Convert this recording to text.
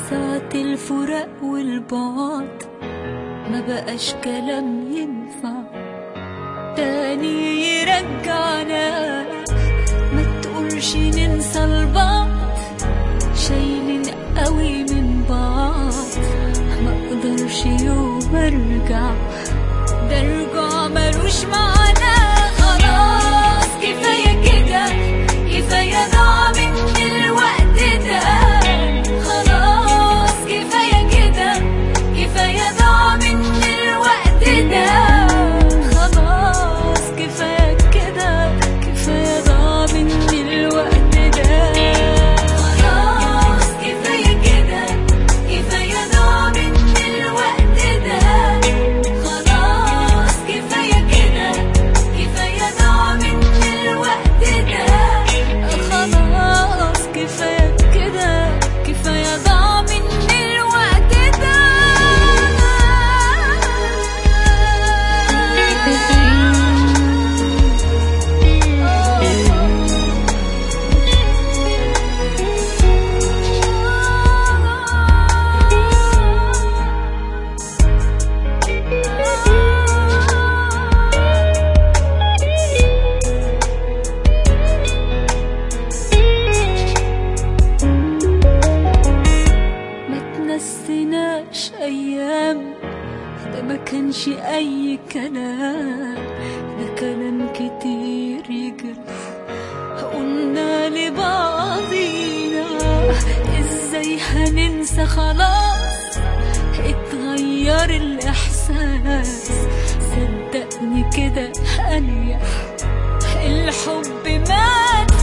ساعة الفراق والبعد ما بقاش كلام ينفع تاني يرجعنا ما تقولش ننسى البعض شايلين قوي من بعض ما اقدرش يوم ارجع ده رجوع ملوش معنى خلاص كفاية كده كفاية ضاع مني الوقت ده خلاص كفاية كده كفاية ضاع مني الوقت ده خلاص كفاية كده كفاية ضاع مني الوقت ده خلاص كفاية كده كفاية ضاع مني الوقت ده خلاص كفاية كده كفاية ضاع مني الوقت ده خلاص كفاية كده كفاية ضاع مني الوقت ما تنسيناش ايام ده ما كانش اي كلام ده كلام كتير يجرح قلنا لبعضينا ازاي هننسى خلاص اتغير الاحساس صدقني كده اريح الحب مات